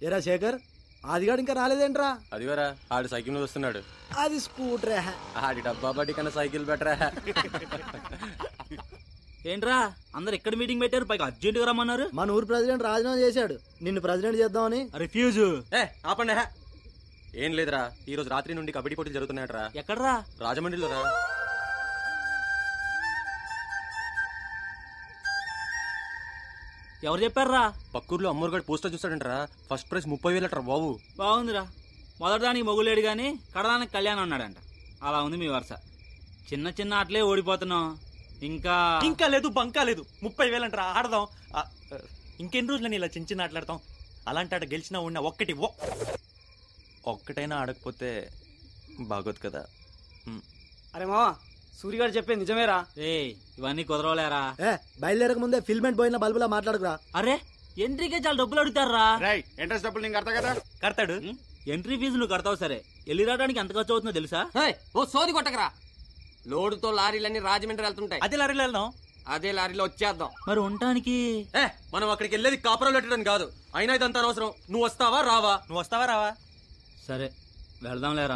ఏరా శేఖర్ ఆదిగాడు ఇంకా రాలేదేంట్రా అదిగోరా ఆడు సైకిల్ మీద వస్తున్నాడు అది స్కూటరే ఆడి డబ్బా బట్టి కన్నా సైకిల్ బెటరా ఏంట్రా అందరు ఎక్కడ మీటింగ్ పెట్టారు పైగా అర్జెంట్ గా రమ్మన్నారు మన ఊరు ప్రెసిడెంట్ రాజీనామా చేశాడు నిన్ను ప్రెసిడెంట్ చేద్దామని రిఫ్యూజ్ ఏ ఆపండి హే. ఏం లేదురా ఈ రోజు రాత్రి నుండి కబడ్డీ పోటీలు జరుగుతున్నాయట్రా ఎక్కడ్రా రాజమండ్రిలో రా ఎవరు చెప్పారా పక్కూర్లో అమ్మూరుగాడు పోస్టర్ చూస్తాడంటరా ఫస్ట్ ప్రైజ్ ముప్పై వేలట్రా బాబు బాగుందిరా మొదటిదానికి మొగులేడు గాని కడదానికి కళ్యాణం ఉన్నాడంట అలా ఉంది మీ వరుస చిన్న చిన్న ఆటలే ఓడిపోతున్నాం ఇంకా ఇంకా లేదు బంకా లేదు ముప్పై వేలంటారా ఆడదాం ఆ, ఆ, ఇంకెన్ని రోజులని ఇలా చిన్న చిన్న ఆటలాడతాం అలాంటి ఆట గెలిచినా ఉన్న ఒక్కటి ఒ- ఒక్కటైనా ఆడకపోతే బాగోదు కదా ఉమ్. అరే మావా సూర్యగాడు చెప్పేది నిజమేరా ఏ ఇవన్నీ కుదరవలేరా ఏ బయలుదేరక ముందే ఫిల్మెంట్ పోయిన బల్బులా మాట్లాడుకురా అరే ఎంట్రీకే చాలా డబ్బులు అడుగుతారా రేయ్ ఇంట్రెస్ట్ డబ్బులు నీకు అర్థం కదా కడతాడు ఎంట్రీ ఫీజు నువ్వు కడతావు సరే వెళ్ళి రావడానికి ఎంత ఖర్చు అవుతుందో తెలుసా హేయ్, ఓ సోది కొట్టకరా లోడుతో లారీలన్నీ రాజమండ్రి వెళ్తుంటాయి అదే లారీలో వెళ్దాం అదే లారీలో వచ్చేద్దాం మరి ఉండటానికి ఏ మనం అక్కడికి వెళ్ళేది కాపురం పెట్టడం కాదు అయినా ఇదంతా అనవసరం నువ్వు వస్తావా రావా నువ్వు వస్తావా రావా సరే వెళ్దాం లేరా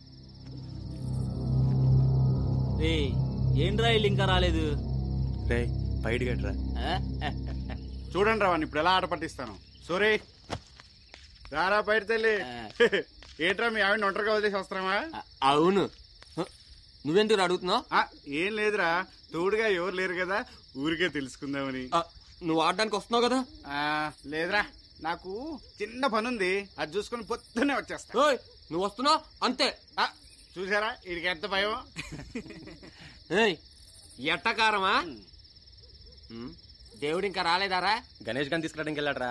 రే ఏంట్రా వీళ్ళు ఇంకా రాలేదు రే బయట గట్రా చూడండి రా ఇప్పుడు ఎలా ఆట పట్టిస్తాను సోరీ రారా బయట తల్లి ఏంట్రా మీ ఆవిడ ఒంటరిగా వదిలేసి వస్తున్నావా అవును హ, నువ్వెందుకు అడుగుతున్నావు ఆ, ఏం లేదురా తోడుగా ఎవరు లేరు కదా ఊరికే తెలుసుకుందామని నువ్వు ఆడడానికి వస్తున్నావు కదా ఆ, లేదురా నాకు చిన్న పని ఉంది అది చూసుకుని పొద్దున్నే వచ్చేస్తా ఓయ్ నువ్వు వస్తున్నావు అంతే ఆ, చూసారా వీడికి ఎంత భయం ఏయ్ ఎట్టకారమా ఉమ్, దేవుడు ఇంకా రాలేదారా గణేష్ గాని తీసుకురావడానికి వెళ్ళాడరా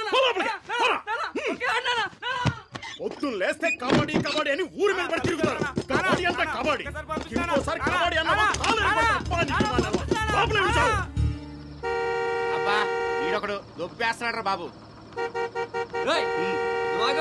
పొద్దున్న లేస్తే కబడ్డీ కబడ్డీ అని ఊరి మీద పడి తిరుగుతారు కబడ్డీ అంటే కబడ్డీ ఇంకోసారి కబడ్డీ అన్నావా కాలు ఎరగొడతా. అబ్బా, నీకు ఇవ్వాలా? లోపలే ఉంచావు. అబ్బా వీడొకడు దొబ్బేస్తున్నాడు బాబు ఏయ్, నువ్వు ఆగు.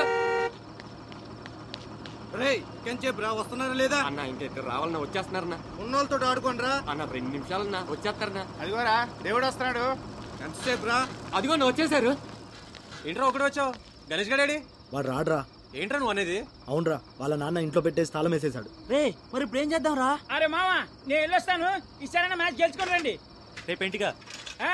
రేయ్ కెంచేపు రా వస్తున్నారా లేదా అన్న ఇంకెట్టు రావాలన్నా వచ్చేస్తున్నారన్నా ఉన్నోళ్ళతో ఆడుకోండి రా అన్న రెండు నిమిషాలన్నా వచ్చేస్తారన్నా అదిగోరా దేవుడు వస్తున్నాడు ఎంతసేపు రా అదిగో నువ్వు వచ్చేసారు ఏంట్రా ఒకటి వచ్చావు గణేష్ గడాడి వాడు రాడ్రా ఏంట్రా నువ్వు అనేది అవునరా వాళ్ళ నాన్న ఇంట్లో పెట్టేసి తాళం వేసేశాడు రే మరి ఇప్పుడు ఏం చేద్దాం రా అరే మావా నేను వెళ్ళొస్తాను ఈసారైనా మ్యాచ్ గెలుచుకొని రండి రేపు ఇంటిగా ఆ?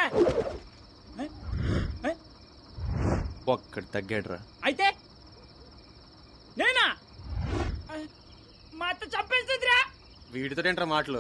ఒక్కడు తగ్గాడురా అయితే నేనా ఆ, మా అత్త చంపేస్తుందిరా వీడితో ఏంట్రా మాటలు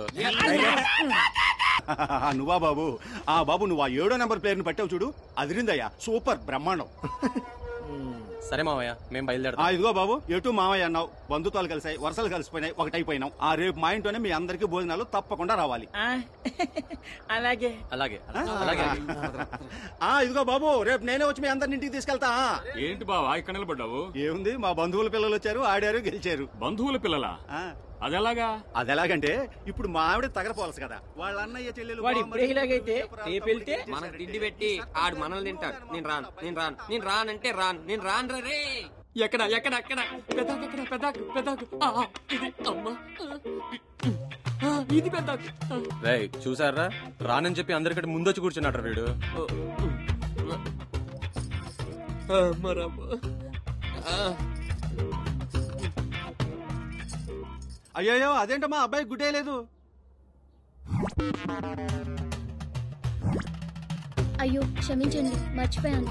నువ్వా బాబు ఆ బాబు నువ్వు ఆ ఏడో నెంబర్ ప్లేయర్ ని పట్టావు చూడు అదిరిందయ్యా సూపర్ బ్రహ్మాండం సరే మావయ్య మేము ఆ బయలుదేరతాం ఇదిగో బాబు ఎటు మామయ్య అన్నావు బంధుత్వాలు కలిసాయి వరుసలు కలిసిపోయినాయి ఒకటైపోయినాం ఆ రేపు మా ఇంట్లోనే మీ అందరికీ భోజనాలు తప్పకుండా రావాలి ఆ, అలాగే అలాగే అలాగే ఆ ఇదిగో బాబు రేపు నేనే వచ్చి మీ అందరిని ఇంటికి తీసుకెళ్తా ఏంటి బావా ఇక్కడ నిలబడ్డావు ఏముంది మా బంధువుల పిల్లలు వచ్చారు ఆడారు గెలిచారు బంధువుల పిల్లలా ఆ, అదెలాగా అది ఎలాగంటే ఇప్పుడు మా ఆవిడ తగరపోవాలి కదా వాళ్ళ అన్నయ్య చెల్లెలు వాడు బామ్మర్ది, ఇప్పుడే ఇలాగైతే చెప్పరా, రేపు వెళ్తే మనకు తిండి పెట్టి ఆడు మనల్ని తింటాడు నేను రాను నేను రాను నేను రానంటే రాను నేను రాను రే ఎక్కడ ఎక్కడ ఎక్కడ పెద్దాకు ఎక్కడ పెద్దాకు పెద్దాకు ఆ, ఆ, ఇది అమ్మ ఆ, ఇది పెద్దాకు ఆ, రే చూసారా రానని చెప్పి అందరికంటే ముందొచ్చి కూర్చున్నాడు వీడు ఆ, మరమ్మ. ఆ, అయ్యో అదేంటమ్మా అబ్బాయి గుడ్డే లేదు అయ్యో క్షమించండి మర్చిపోయాను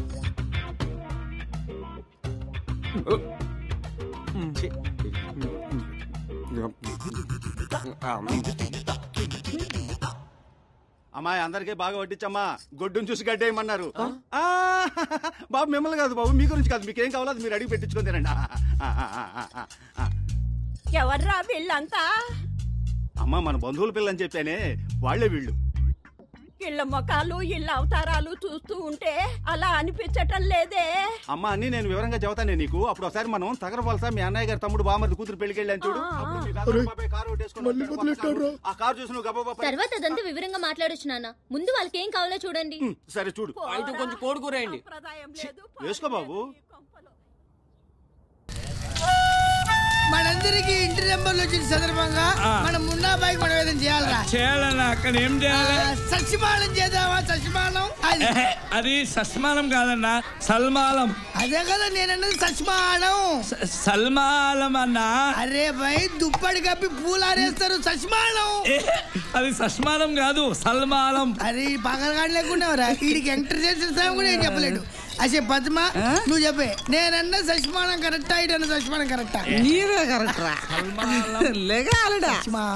అమ్మాయి అందరికీ బాగా వడ్డించమ్మా గొడ్డును చూసి గడ్డేయమన్నారు ఆ, బాబు మిమ్మల్ని కాదు బాబు మీ గురించి కాదు మీకేం కావాలో అది మీరు అడిగి పెట్టించుకొని తినండి ఆ, ఆ, ఆ, ఆ, ఆ, ఆ. ఎవర్రా వీళ్ళంతా అమ్మా మన బంధువుల పిల్లని చెప్పానే వాళ్ళే వీళ్ళు ఇళ్ళ ముఖాలు ఇళ్ళ అవతారాలు చూస్తూ ఉంటే అలా అనిపించటం లేదే అమ్మ అన్ని నేను వివరంగా చెబుతానే నీకు అప్పుడు ఒకసారి మనం తగరవలస మీ అన్నయ్య గారి తమ్ముడు బామర్ది కూతురు పెళ్లికి వెళ్ళాను చూడు అప్పుడు మీ తాతయ్య బాబాయ్ కారు కొట్టేసుకొని వచ్చాడు. ఆ కారు చూసి నువ్వు గబగబా పై- తర్వాత అదంతా వివరంగా మాట్లాడొచ్చు నాన్న ముందు వాళ్ళకి ఏం కావాలో చూడండి ఉమ్, సరే చూడు అయితే కొంచెం కోడి కూర వేయండి సంప్రదాయం లేదు వేసుకో బాబు మనందరికి ఇంటి నెంబర్లు వచ్చిన సందర్భంగా మనం మున్నా బైక్ మనం ఏదైనా చేయాలరా చేయాలన్నా అక్కడ ఏం చేయాలి సచిమానం చేద్దామా సచిమానం అది ఎహె, అది సస్మానం కాదన్నా సల్మాలం అదే కదా నేనన్నది సచిమానం స- సల్మాలం అన్నా అరే భయ్ దుప్పటి కప్పి పూలారేస్తారు సచిమానం ఎహె, అది సస్మానం కాదు సల్మాలం అరే ఈ పగలగాడు లేకుండా వీడికి ఎంటర్ చేసిన సమయం కూడా ఏం చెప్పలేడు అసే పద్మ నువ్వు చెప్పే నేనన్న సచిమానం కరెక్టా ఇటన్న సచిమానం కరెక్టా నీవే కరెక్ట్ రా లెగాలడా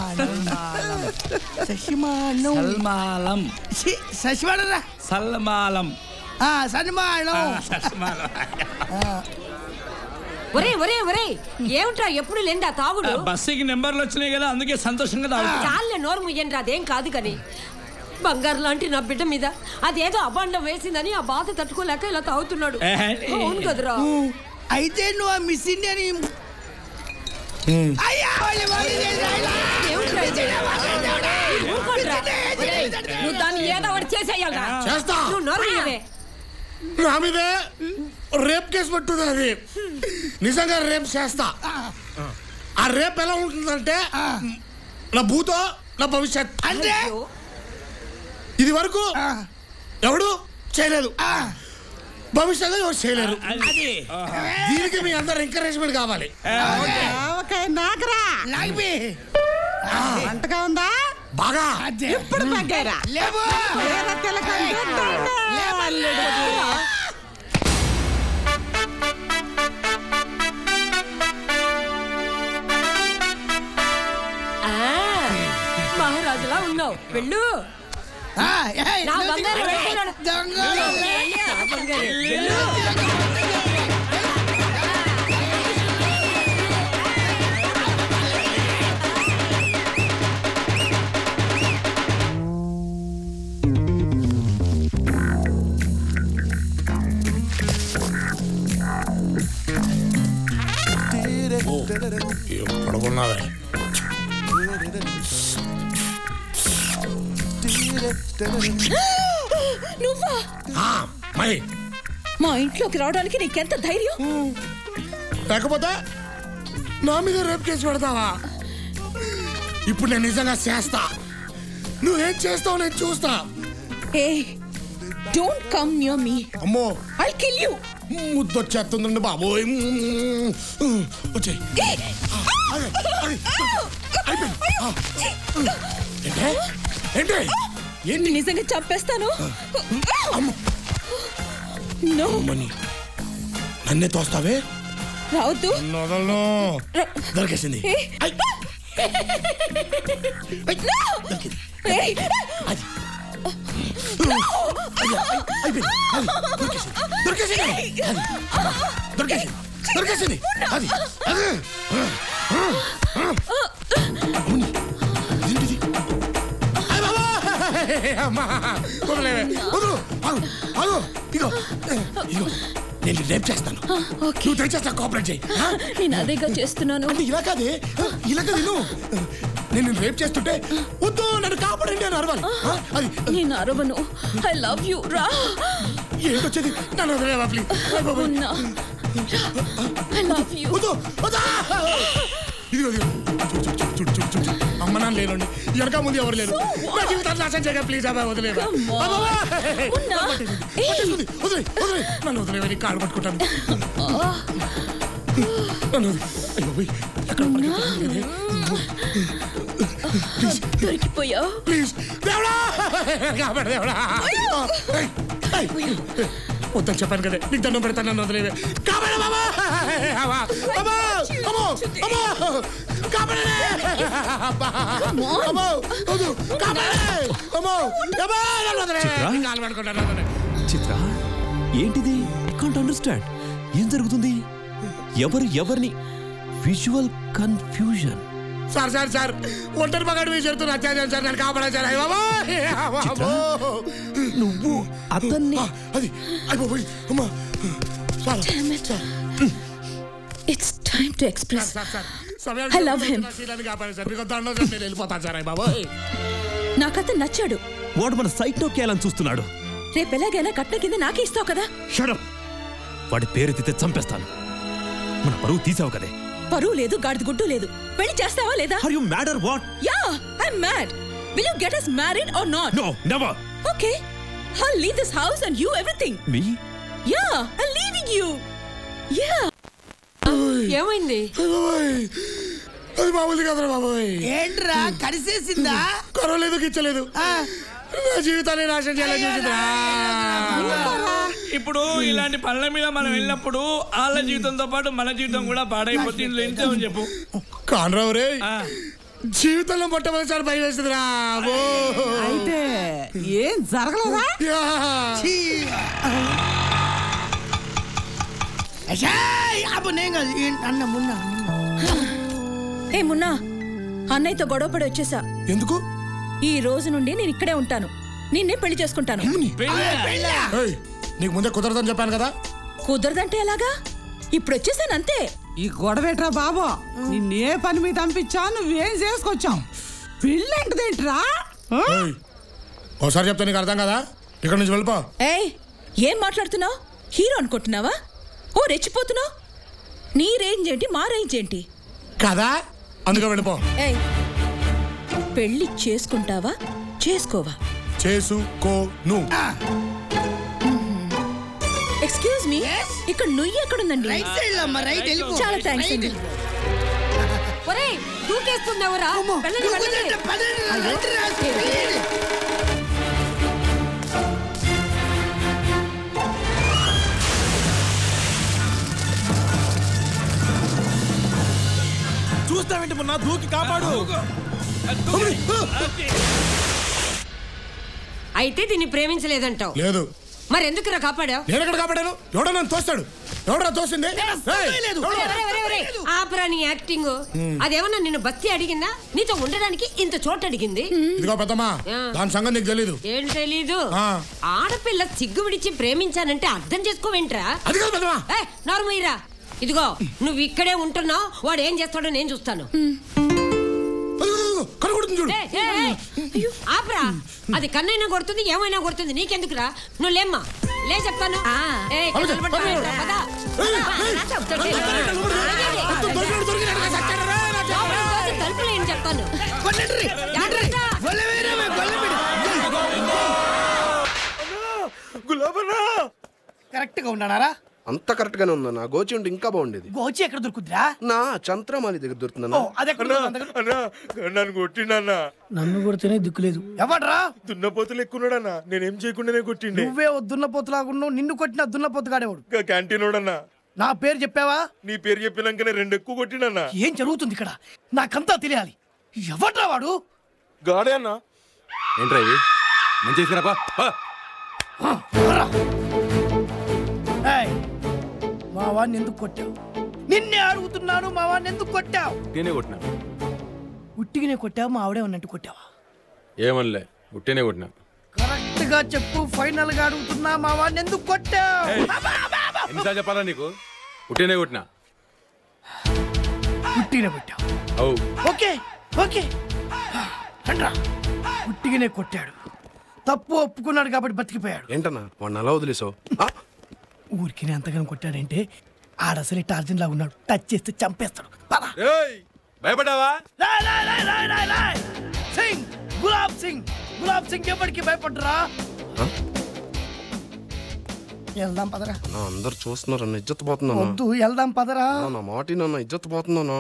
సచిమానం సల్మాలం సచిమానం రా సల్మాలం ఆ, సన్మానం ఆ, సస్మాలం ఒరే ఒరే ఒరే ఏమిట్రా ఎప్పుడు లేందా తాగుడు బస్సుకి నెంబర్లు వచ్చినాయి కదా అందుకే సంతోషంగా తాగుతా చాలే నోరు ముయ్యండి అదేం కాదు కానీ బంగారు లాంటి నా బిడ్డ మీద అదేదో అబాండం వేసిందని ఆ బాధ తట్టుకోలేక ఇలా తాగుతున్నాడు ఏహే. అవును కదరా అయితే నువ్వు ఆ మిస్ ఇండియాని అయ్యా వాళ్ళు వాళ్ళు చేశారు. ఏమిట్రా ఇది? ఊరుకోండ్రా. ఒరేయ్, నువ్వు దాన్ని ఏదో ఒకటి చేసేయాలరా చేస్తా. నువ్వు నోరు ముయ్యవే. నా మీదే రేప్ కేసు పట్టుతుంది అది నిజంగా రేప్ చేస్తా ఆ రేప్ ఎలా ఉంటుందంటే నా భూతో నా భవిష్యత్ అంటే ఇది వరకు ఎవడు చేయలేదు భవిష్యత్తులో ఎవరు చేయలేరు అది దీనికి మీ అందరు ఎంకరేజ్మెంట్ కావాలి ఆవకాయ నాకరా నాగిపి అంతగా ఉందా బాగా ఇప్పుడు తగ్గారా లేవు లేదా తిలకంటే దండే. అల్లుడు. ఆ, మహారాజులా ఉన్నావు వెళ్ళు ఆ, ఏయ్, నా నువ్వు బంగారు దిగు. వెళ్ళిపోయినాడు. దొంగలు. నా బంగారు. వెళ్ళు. పడుకున్నావే నువ్వా ఆ, మరి మా ఇంట్లోకి రావడానికి నీకెంత ధైర్యం లేకపోతే నా మీద రేప్ కేసు పెడతావా ఇప్పుడు నేను నిజంగా చేస్తా నువ్వేం చేస్తావు నేను చూస్తా ఏ డోంట్ కమ్ నియర్ మీ అమ్మో ఐ కిల్ యు ముద్దొచ్చేస్తుందండి బాబోయ్ వచ్చాయి ఏంటి ఏంటి నిజంగా చంపేస్తాను నో అమ్మని నన్నే తోస్తావే రావద్దు నొదలను దొరికేసింది ఏ. ఐ. ఐ. No. దొరికింది. ఏయ్. అది. అయ్యో, ఐ- అయిపోయింది. అది. దొరికేసింది. దొరికేసింది. అది. దొరికేసింది. దొరికేసింది. అది. అది. అవును. ఇదేంటిది? అయ్ బాబా! అమ్మా! వదిలేవే. వదులు. ఆగు. ఆగు. ఇగో. ఇగో. నేను రేపు చేస్తాను నువ్వు తెచ్చేస్తా కోఆపరేట్ చేయి ఆ? నేను అదేగా చేస్తున్నాను అంటే ఇలా కాదే ఇలా కాదు నువ్వు నేను రేప్ చేస్తుంటే వద్దు నన్ను కాపాడండి అని అరవాలి ఆ? అది నేను అరవను ఐ లవ్ యు రా ఏంటొచ్చేది నన్ను వదిలేవా ప్లీజ్ ఉన్నా ఐ లవ్ యు వద్దు వద్దా ఇదిగో ఇదిగో చూడు చూడు చూడు చూడు చూడు చూడు అమ్మ నాన్న లేనండి వెనక ముందు ఎవరు లేరు నా జీవితాన్ని నాశనం చేయగా ప్లీజ్ అబ్బా వదిలేవా Come on. అబ్బబ్బా! ఉన్నా. పట్టేస్తుంది. వదిలే వదిలే నన్ను వదిలేవా నీ కాళ్ళు పట్టుకుంటాను నన్ను వదిలే. అయ్యో పోయ్. ఎక్కడ పరిగెత్తుతుంది? ప్లీజ్ దొరికిపోయావు ప్లీజ్ దేవుడా కాబట్టి దేవుడా ఏయ్, ఏయ్. వద్దని చెప్పాను కదా నీకు దండం పెడతాను నన్ను వదిలేవే కాబట్టి బాబా అమ్మా అమ్మా అమ్మో అమ్మో కాపాడలే అబ్బా అమ్మో వద్దు కాపాడలే అమ్మో అమ్మో నన్ను వదిలేవే చిత్రా? నీ కాలు పట్టుకుంటాను నన్ను వదిలే. చిత్ర ఏంటిది కాంట్ అండర్స్టాండ్ ఏం జరుగుతుంది ఎవరు ఎవరిని visual confusion sir sir sir ఒంటరి మగాడు మీరు చెప్తున్నా అత్యాచారం సార్ నన్ను కాపాడాలి సార్ అయ్య బాబోయ్. అమ్మో. నువ్వు అతన్ని అది అయిపోయి అమ్మా sir sir it's time to express sir sir సమయం I love him. శీలాన్ని కాపాడండి సార్ మీకు దండం సార్ నేను వెళ్ళిపోతాను సార్ అయ్య బాబోయ్ నాకు అతను నచ్చాడు వాడు మన సైట్ నొక్కేయాలని చూస్తున్నాడు రేపు ఎలాగైనా కట్న కింద నాకే ఇస్తావు కదా షడప్ వాడి పేరు ఎత్తితే చంపేస్తాను మన పరువు తీసావు కదే పరువు లేదు గాడిద గుడ్డు లేదు పెళ్లి చేస్తావా లేదా are you mad or what ya I mad will you get us married or not no never okay I'll leave this house and you everything. మీ Yeah, I'm leaving you. Yeah. ఏమైంది అది మామూలు కదరా బాబోయ్ ఏంట్రా కరిసేసిందా కరవలేదు గిచ్చలేదు నా జీవితాన్ని నాశనం చేయాలని చూసిందిరా ఇప్పుడు ఇలాంటి పనుల మీద మనం వెళ్ళినప్పుడు వాళ్ళ జీవితంతో పాటు మన జీవితం కూడా పాడైపోతుంది ఇందులో ఎంతో అని చెప్పు కానరావు రే జీవితంలో మొట్టమొదటిసారి భయం వేసిందిరా అబ్బో. అయితే ఏం జరగలేదా యా. ఛీ. అషాయ్! అబ్బో నేను కాదు ఏం- అన్న మున్న ఏ మున్నా అన్నయ్యతో గొడవపడి వచ్చేసా ఎందుకు ఈ రోజు నుండి నేను ఇక్కడే ఉంటాను నిన్నే పెళ్లి చేసుకుంటాను ఏయ్, నీకు ముందే కుదరదని చెప్పాను కదా కుదరదంటే ఎలాగా ఇప్పుడు వచ్చేసాను అంతే ఈ గొడవేట్రా బాబు నిన్నే పని మీద పంపించా నువ్వేం చేసుకొచ్చావు పెళ్ళంటదేంట్రా ఏయ్, ఓసారి చెప్తే నీకు అర్థం కదా ఇక్కడ నుంచి వెళ్ళిపో ఏయ్ ఏం మాట్లాడుతున్నావు హీరో అనుకుంటున్నావా ఓ రెచ్చిపోతున్నావు నీ రేంజ్ ఏంటి మా రేంజ్ ఏంటి కదా అందుకే వెళ్ళిపో ఏయ్ పెళ్లి చేసుకుంటావా చేసుకోవా చేసుకో నువ్వు ఎక్స్క్యూజ్ మీ ఇక్కడ నుయ్యి ఎక్కడుందండి రైట్ సైడ్ లో అమ్మా, రైట్ వెళ్ళిపో. చాలా థ్యాంక్స్ రైట్ అండి ఒరేయ్ దూకేస్తుంది ఎవరా వెళ్ళండి వెళ్ళండి చూస్తావేంటి మొన్న దూకి కాపాడు అయితే దీన్ని ప్రేమించలేదంటావు లేదు మరెందుకురా కాపాడావు నేను ఎక్కడ కాపాడాను ఎవడో నన్ను తోస్తాడు ఎవడో తోసింది ఏయ్, ఎవడో? ఆపరా నీ యాక్టింగ్ అదేమన్నా నిన్ను బస్తి అడిగిందా నీతో ఉండడానికి ఇంత చోటు అడిగింది ఇదిగో పెద్దమ్మా ఆ. దాని సంగతి నీకు తెలీదు ఏం తెలీదు ఆ. ఆడపిల్ల సిగ్గు విడిచి ప్రేమించానంటే అర్థం చేసుకోవేంట్రా అది కాదు పెద్దమ్మా ఏ నార్మయ్యరా ఇదిగో నువ్వు ఇక్కడే ఉంటున్నావు వాడు ఏం చేస్తాడో నేను చూస్తాను కనకొడుతుంది చూడు ఏ, ఏ, ఏ. ఆపరా అది కన్నైనా కొడుతుంది ఏమైనా కొడుతుంది నీకెందుకురా నువ్వు లేమ్మా లే చెప్తాను ఏ, ఇక్కడ నిలబడ్డా, పద. చెప్తాడు. లోపలికి తోసి తలుపులు ఏం చెప్తాను జాగ్రత్త. కరెక్ట్ గా ఉన్నానారా అంత కరెక్ట్ గానే ఉందన్న గోచి ఉంటే ఇంకా బాగుండేది గోచి ఎక్కడ దొరుకుద్దిరా నా చంద్రమాలి దగ్గర దొరుకుతుందన్న ఓ, అది ఎక్కడ దొరుకుతుంది? నన్ను కొట్టిండన్నా నన్ను కొడితేనే దిక్కులేదు ఎవడ్రా దున్నపోతులు ఎక్కున్నాడన్నా నేనేం చేయకుండానే కొట్టిండే నువ్వే ఓ దున్నపోతులాగున్నావు నిన్ను కొట్టిన దున్నపోతుగాడేవాడు క్యాంటీన్ వాడన్నా నా పేరు చెప్పావా నీ పేరు చెప్పినాకనే రెండు ఎక్కువ కొట్టిండన్నా ఏం జరుగుతుంది ఇక్కడ నాకంతా తెలియాలి ఎవడ్రా వాడు గాడే అన్నా ఏంట్రా ఇవి మంచి తీసుకురాపా ఏయ్, మా వాడిని ఎందుకు కొట్టావు నిన్నే అడుగుతున్నాను మా వాడిని ఎందుకు కొట్టావు ఉట్టినే కొట్టినా ఉట్టిగానే కొట్టావు మా ఆవిడే ఉన్నట్టు కొట్టావా ఏమనలే ఉట్టినే కొట్టినా కరెక్ట్ గా చెప్పు ఫైనల్ గా అడుగుతున్నా మా వాడిని ఎందుకు కొట్టావు ఎన్నిసార్లు చెప్పాలా నీకు ఉట్టినే కొట్టినా ఉట్టిగానే కొట్టావు అవు ఓకే ఓకే రండ్రా ఉట్టిగానే కొట్టాడు తప్పు ఒప్పుకున్నాడు కాబట్టి బతికిపోయాడు ఏంటన్నా వాడిని అలా వదిలేసావు ఊరికి ఎంతగానో కొట్టాడంటే ఆడసలే టార్జన్ లాగా ఉన్నాడు టచ్ చేస్తే చంపేస్తాడు పద. భయపడ్డావా రాయ్, రాయ్, రాయ్, రాయ్, రాయ్, రాయ్. సింగ్ గులాబ్ సింగ్ గులాబ్ సింగ్ ఎప్పటికీ భయపడరా వెళ్దాం పదరా నా అందరు చూస్తున్నారు అన్న ఇజ్జత్ పోతున్నాను వద్దు వెళ్దాం పదరా నా మాట నన్న ఇజ్జత్ పోతున్నాను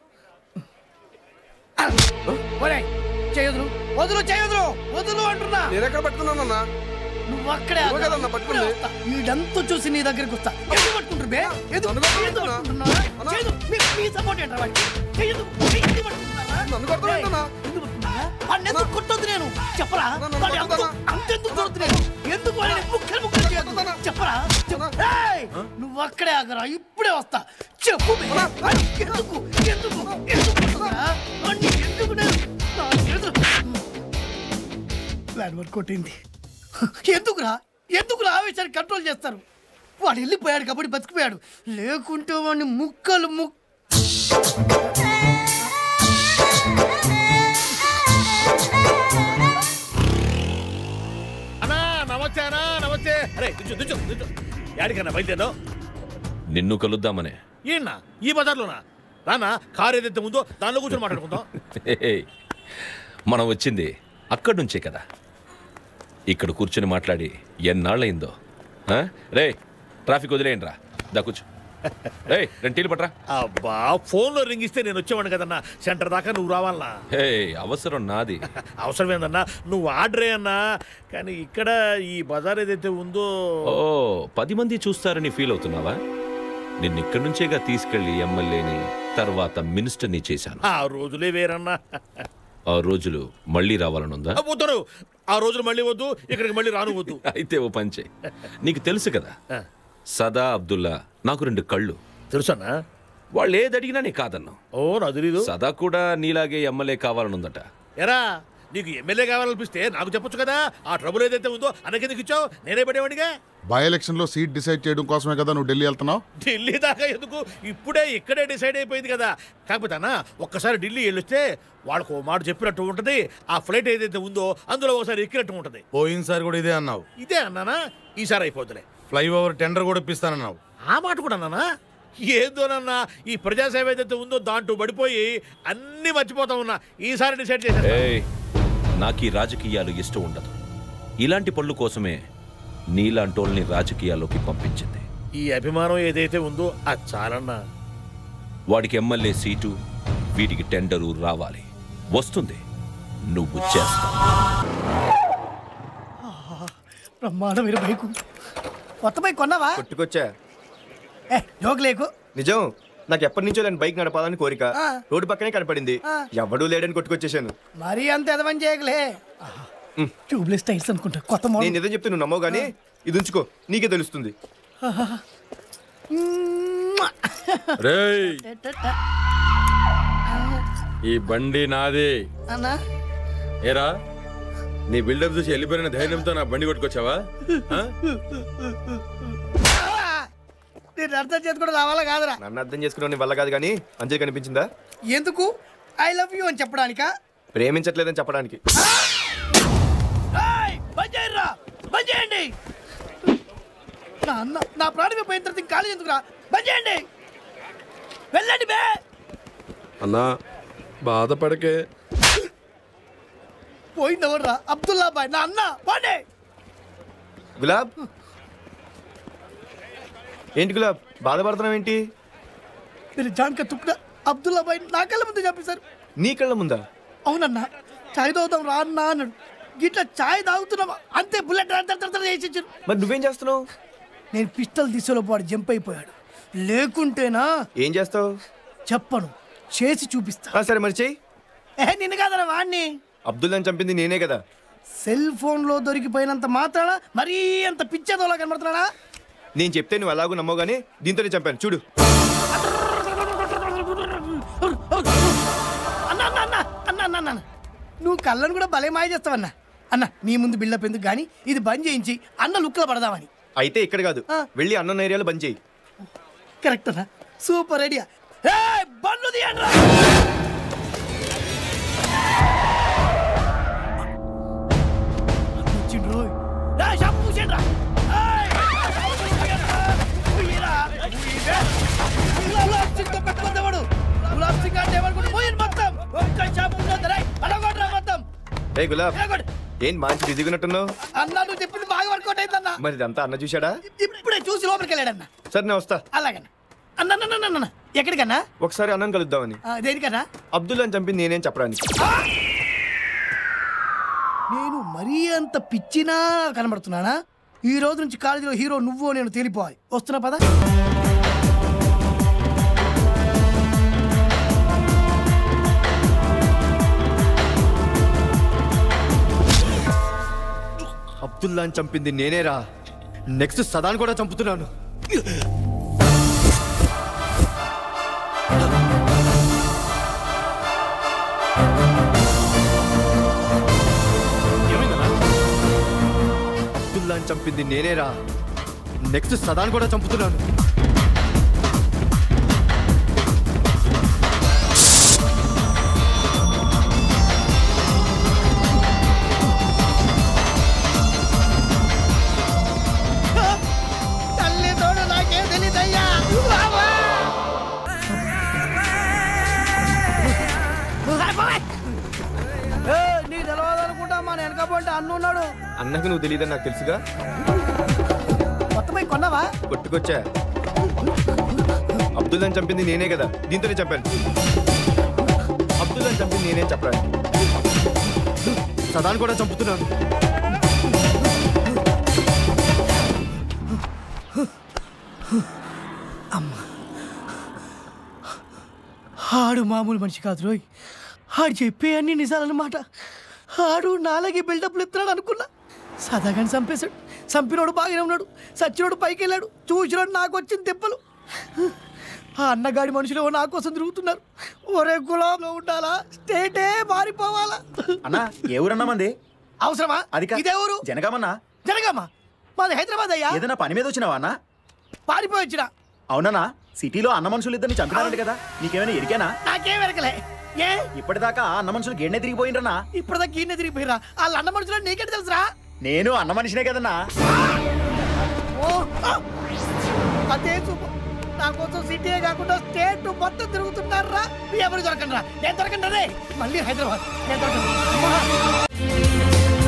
ఒరేయ్ చేయదురు వదులు చేయదురు వదులు అంటున్నా నేను ఎక్కడ పట్టుకున్నానన్నా నువ్వు అక్కడే నువ్వే కదన్నా పట్టుకుంది. వీడంతా చూసి నీ దగ్గరికి వస్తా ఎందుకు పట్టుకుంటారు బే ఎందుకు ఎందుకు పట్టుకుంటున్నారా? చేయదు. మీ- మీ సపోర్ట్ ఏంట్రా వాడికి? చేయదు. ఎందుకు పట్టుకుంటున్నారా? ఏయ్, ఎందుకు పట్టుకుంటున్నారా? వాడిని ఎందుకు కొట్టొద్దు నేను చెప్పరా వాడి అంత- అంతెందుకు కొడుతు నేను ఎందుకు వాడిని ముక్కలు ముక్కలు చేయొద్దు? చెప్పరా చెప్పు. ఏయ్, నువ్వు అక్కడే ఆగరా ఇప్పుడే వస్తా చెప్పు బే. వాడిని ఎందుకు ఎందుకు ఎందుకు కొడుతున్నారా? వాడిని ఎందుకు నేను నా చేతులు ప్లాన్ వర్క్ కొట్టింది ఎందుకురా ఎందుకురా ఆవేశాన్ని కంట్రోల్ చేస్తారు వాడు వెళ్ళిపోయాడు కాబట్టి బతికిపోయాడు లేకుంటే వాడిని ముక్కలు ముక్ అన్నా నమస్తే అన్నా నమస్తే అరే దించు దించు దించు యాడికన్నా బయలుదేరావు నిన్ను కలుద్దామనే ఈయన ఈ బజార్లోనా రానా కారు ఏదైతే ఉందో దానిలో కూర్చొని మాట్లాడుకుందాం ఏయ్, మనం వచ్చింది అక్కడి నుంచే కదా ఇక్కడ కూర్చొని మాట్లాడి ఎన్నాళ్ళయిందో ఆ? రే ట్రాఫిక్ వదిలేయండి రా దా కూర్చో రే రెండు టీలు పట్రా అబ్బా ఫోన్లో రింగ్ ఇస్తే నేను వచ్చేవాడిని కదన్నా సెంటర్ దాకా నువ్వు రావాలనా హే అవసరం నాది అవసరం ఏందన్నా నువ్వు ఆర్డరే అన్నా కానీ ఇక్కడ ఈ బజార్ ఏదైతే ఉందో ఓ పది మంది చూస్తారని ఫీల్ అవుతున్నావా నిన్ను ఇక్కడి నుంచేగా తీసుకెళ్లి ఎమ్మెల్యేని తర్వాత మినిస్టర్ని చేశాను ఆ రోజులే వేరన్నా ఆ రోజులు మళ్ళీ రావాలనుందా వద్దరు ఆ రోజులు మళ్ళీ వద్దు ఇక్కడికి మళ్ళీ రాను వద్దు అయితే ఓ పంచే నీకు తెలుసు కదా సదా అబ్దుల్లా నాకు రెండు కళ్ళు తెలుసన్నా వాళ్ళు ఏది అడిగినా నీ కాదన్నావు ఓ నాకు తెలీదు సదా కూడా నీలాగే ఎమ్మెల్యే కావాలనుందట ఎరా నీకు ఎమ్మెల్యే కావాలనిపిస్తే నాకు చెప్పొచ్చు కదా ఆ ట్రబుల్ ఏదైతే ఉందో అనకెందుకు ఇచ్చావు నేనే పడేవాడిగా బై ఎలక్షన్ లో సీట్ డిసైడ్ చేయడం కోసమే కదా నువ్వు ఢిల్లీ వెళ్తున్నావు ఢిల్లీ దాకా ఎందుకు ఇప్పుడే ఇక్కడే డిసైడ్ అయిపోయింది కదా కాకపోతే అన్న ఒక్కసారి ఢిల్లీ వెళ్ళొస్తే వాళ్ళకు ఓ మాట చెప్పినట్టు ఉంటది ఆ ఫ్లైట్ ఏదైతే ఉందో అందులో ఒకసారి ఎక్కినట్టు ఉంటది పోయినసారి కూడా ఇదే అన్నావు ఇదే అన్నానా ఈసారి అయిపోతులే ఫ్లైఓవర్ టెండర్ కూడా ఇప్పిస్తానన్నావు ఆ మాట కూడా అన్నానా ఏందోనన్నా ఈ ప్రజాసేవ ఏదైతే ఉందో దాంట్లో పడిపోయి అన్ని మర్చిపోతా ఉన్నా ఈసారి డిసైడ్ చేసా ఏయ్ నాకు ఈ రాజకీయాలు ఇష్టం ఉండదు ఇలాంటి పనుల కోసమే నీలాంటోళ్ళని రాజకీయాల్లోకి పంపించింది ఈ అభిమానం ఏదైతే ఉందో అది చాలన్నా వాడికి ఎమ్మెల్యే సీటు వీటికి టెండరు రావాలి వస్తుంది నువ్వు చేస్తావు బ్రహ్మాండమైన బైకు కొత్త బైక్ కొన్నావా కొట్టుకొచ్చా ఏ జోక్ లేకు నిజం నాకు ఎప్పటి నుంచో లేని బైక్ నడపాలని కోరిక ఆ. రోడ్డు పక్కనే కనపడింది ఆ. ఎవడూ లేడని కొట్టుకొచ్చేసాను మరీ అంత ఎదవని చేయకలే ట్యూబ్లెస్ టైర్స్ అనుకుంటా కొత్త నేను మోడల్ ఏదో చెప్తే నువ్వు నమ్మవు కానీ ఇది ఉంచుకో నీకే తెలుస్తుంది రేయ్ ఈ బండి నాది అన్నా ఏరా నీ బిల్డప్ చూసి వెళ్ళిపోయిన ధైర్యంతో నా బండి కొట్టుకొచ్చావా ఆ? నేను అర్థం చేసుకోవడం రావాలా కాదురా నన్ను అర్థం చేసుకున్నావు నీ వల్ల కాదు కానీ అంజలి కనిపించిందా ఎందుకు ఐ లవ్ యూ అని చెప్పడానికా ప్రేమించట్లేదని చెప్పడానికి ఏయ్, బంద్ చేయర్రా, బంద్ చేయండి నా అన్న నా ప్రాణమే పోయిన తర్వాత ఇంకా కాలేజ్ ఎందుకురా బంద్ చేయండి వెళ్ళండి బే అన్నా బాధపడకే పోయిందెవర్రా అబ్దుల్లా బాయ్ నా అన్న పోండి గులాబ్ ఏంటి గులాబ్ బాధపడుతున్నావు ఏంటి మీరు జాన్క తుక్కున అబ్దుల్లా బాయ్ నా కళ్ళ ముందు చెప్పేశారు నీ కళ్ళ ముందా అవునన్నా చాయ్ తాగుతాం రా అన్నా అన్నాడు గిట్లా చాయ్ తాగుతున్నావా అంతే బుల్లెట్ రా, తర, తర, తర చేసి ఇచ్చారు మరి నువ్వేం చేస్తున్నావు నేను పిస్టల్ తీసేలోపు వాడు జంప్ అయిపోయాడు లేకుంటేనా ఏం చేస్తావు చెప్పను చేసి చూపిస్తా సరే మరి చెయ్యి ఏ నిన్ను కాదరా వాడిని అబ్దుల్లాని చంపింది నేనే కదా సెల్ ఫోన్ లో దొరికిపోయినంత మాత్రాన మరీ అంత పిచ్చేదోలా కనబడుతున్నాడా నేను చెప్తే నువ్వు ఎలాగో నమ్మవు కానీ దీంతోనే చంపాను చూడు అన్న అన్న అన్న అన్న అన్న అన్న నువ్వు కళ్ళను కూడా భలే మాయ చేస్తావన్నా అన్న నీ ముందు బిల్డప్ ఎందుకు కానీ ఇది బంద్ చేయించి అన్న లుక్లో పడదామని అయితే ఇక్కడ కాదు వెళ్ళి అన్న ఏరియాలో బంద్ చేయి కరెక్ట్ అన్న సూపర్ ఐడియా బండ్లు తీయండి రా. అన్న వచ్చిండు రోయ్. రా, షాపు మూసేయండి రా. ఏయ్, షాపు మూసేయండి రా. ఉయ్యిరా, ఉయ్యిరా. గులాబ్ సింగ్తో పెట్టుకుంటే వాడు. గులాబ్ సింగ్ అంటే ఏమనుకుంటే పోయింది మొత్తం ఒక్క షాపు ఉండొద్దు రా. అడగొట్టురా మొత్తం ఏ గులాబ్ ఏం మంచి బిజీగా ఉన్నట్టున్నావు అన్న నువ్వు చెప్పింది బాగా వర్కౌట్ అయిందన్న మరి ఇదంతా అన్న చూశాడా ఇప్పుడే చూసి లోపలికి వెళ్ళాడన్న సరే నేను వస్తా అలాగన్న అన్న అన్న, అన్న, అన్న, అన్న. ఎక్కడికన్నా ఒకసారి అన్నం కలుద్దామని ఆ, దేనికన్నా అబ్దుల్లాని చంపింది నేనేం చెప్పడానికి నేను మరీ అంత పిచ్చినా కనబడుతున్నానా ఈ రోజు నుంచి కాలేజీలో హీరో నువ్వు నేను తేలిపోవాలి వస్తున్నా పద అబ్దుల్లాని చంపింది నేనేరా నెక్స్ట్ సదాన్ కూడా చంపుతున్నాను అబ్దుల్లాని చంపింది నేనేరా నెక్స్ట్ సదాన్ కూడా చంపుతున్నాను తల్లి తోడు నాకేం తెలియదయ్యా బాబా! బాబు అంటే అన్న ఉన్నాడు అన్నకు నువ్వు తెలియదని నాకు తెలుసుగా మొత్తమై కొన్నావా కొట్టుకొచ్చా అబ్దుల్లాని చంపింది నేనే కదా దీంతోనే చంపాను అబ్దుల్లాని చంపింది నేనే చెప్పరాను సదాన్ కూడా చంపుతున్నాను ఆడు మామూలు మనిషి కాదు రోయ్ ఆడు చెప్పే అన్ని నిజాలన్నమాట ఆడు నాలాగే బిల్డప్లు ఇస్తున్నాడు అనుకున్నా సదాగాని చంపేశాడు చంపినోడు బాగానే ఉన్నాడు సచ్చినోడు పైకి వెళ్ళాడు చూసినోడు నాకు వచ్చిన తిప్పలు ఆ అన్నగాడి మనుషులు నా కోసం తిరుగుతున్నారు ఒరే గులాంలో ఉండాలా స్టేటే మారిపోవాలా అన్నా ఏ ఊరన్నా మంది అవసరమా అది కా- ఇదే ఊరు జనగామన్నా జనగామా మాది హైదరాబాద్ అయ్యా ఏదైనా పని మీద వచ్చినావా అన్నా పారిపోయి వచ్చిన అవునన్నా సిటీలో అన్న మనుషులు ఇద్దరిని చంపినారంట కదా నీకేమైనా ఎరికేనా నాకేం వెరకలే ఏ ఇప్పటిదాకా ఆ అన్న మనుషులు గేడనే తిరిగిపోయిండ్రన్నా ఇప్పటిదాకా ఈయన తిరిగిపోయిరా వాళ్ళ అన్న మనుషులు నీకెట్ తెలుసురా నేను అన్న మనిషినే కదన్నా ఓ ఆ! అదే చూపు నా కోసం సిటీ కాకుండా స్టేట్ మొత్తం తిరుగుతున్నారా మీ ఎవరు దొరకండి రా నేను దొరకండి రే మళ్ళీ హైదరాబాద్ నేను దొరకండి